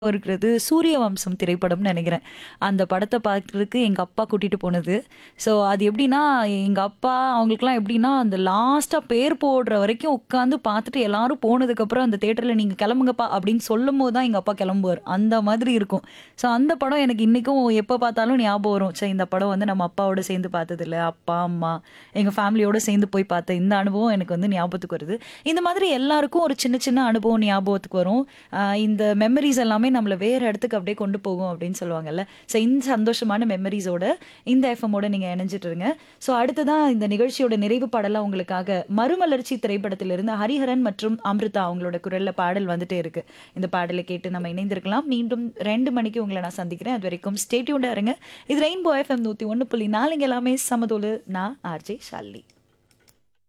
இருக்கிறது சூரிய வம்சம் திரைப்படம்னு நினைக்கிறேன் அந்த படத்தை பார்க்கறதுக்கு எங்கள் அப்பா கூட்டிகிட்டு போனது ஸோ அது எப்படின்னா எங்கள் அப்பா அவங்களுக்குலாம் எப்படின்னா அந்த லாஸ்ட்டாக பேர் போடுற வரைக்கும் உட்காந்து பார்த்துட்டு எல்லாரும் போனதுக்கப்புறம் அந்த தேட்டரில் நீங்கள் கிளம்புங்கப்பா அப்படின்னு சொல்லும் போது தான் எங்கள் அப்பா கிளம்புவார் அந்த மாதிரி இருக்கும் ஸோ அந்த படம் எனக்கு இன்றைக்கும் எப்போ பார்த்தாலும் ஞாபகம் வரும் சரி இந்த படம் வந்து நம்ம அப்பாவோட சேர்ந்து பார்த்ததில்ல அப்பா அம்மா எங்கள் ஃபேமிலியோட சேர்ந்து போய் பார்த்த இந்த அனுபவம் எனக்கு வந்து ஞாபகத்துக்கு வருது இந்த மாதிரி எல்லாருக்கும் ஒரு சின்ன சின்ன அனுபவம் ஞாபகத்துக்கு வரும் ஆஹ் இந்த மெமரிஸ் எல்லாமே நம்மளை வேறு இடத்துக்கு அப்படியே கொண்டு போகும் அப்படின்னு சொல்லுவாங்கல்ல ஸோ இந்த சந்தோஷமான மெமரிஸோட இந்த எஃப்எம்மோட நீங்கள் இணைஞ்சிட்டு இருங்க ஸோ அடுத்ததான் இந்த நிகழ்ச்சியோட நிறைவு பாடலாம் உங்களுக்காக மறுமலர்ச்சி திரைப்படத்திலிருந்து ஹரிஹரன் மற்றும் அமிர்தா அவங்களோட குரல்ல பாடல் வந்துட்டே இருக்கு இந்த பாடலை கேட்டு நம்ம இணைந்திருக்கலாம் மீண்டும் ரெண்டு மணிக்கு உங்களை நான் சந்திக்கிறேன் அது வரைக்கும் ஸ்டேட்யூண்டாக இருங்க இது ரெயின்போ எஃப்எம் நூற்றி ஒன்று புள்ளி நாலுங்க எல்லாமே சமதோலு நான் ஆர்ஜே ஷாலினி